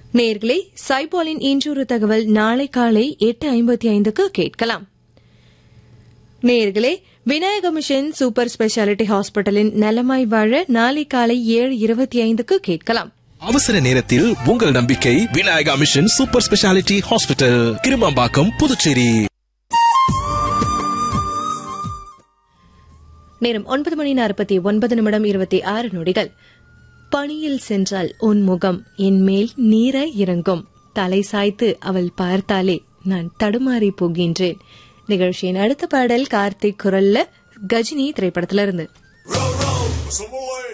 நேர்களே சைபாலின் இன்றொரு தகவல் நாளை காலை எட்டு ஐம்பத்தி ஐந்துக்கு கேட்கலாம் நேர்களே விநாயக மிஷன் சூப்பர் ஸ்பெஷாலிட்டி ஹாஸ்பிட்டலின் நலமாய் வாழ நாளை காலை ஏழு இருபத்தி ஐந்துக்கு கேட்கலாம் அவசர நேரத்தில் உங்கள் நம்பிக்கை Vinayaka mission super speciality hospital Kirumampakkam Puducherry நேரம் ஒன்பது மணி நாற்பத்தி ஒன்பது நிமிடம் இருபத்தி ஆறு நொடிகள் பணியில் சென்றால் உன் முகம் என் மேல் நீர இறங்கும் தலை சாய்த்து அவள் பார்த்தாலே நான் தடுமாறி போகின்றேன் நிகழ்ச்சியின் அடுத்த பாடல் கார்த்திக் குரல்ல கஜினி திரைப்படத்திலிருந்து Row, row, Samoy.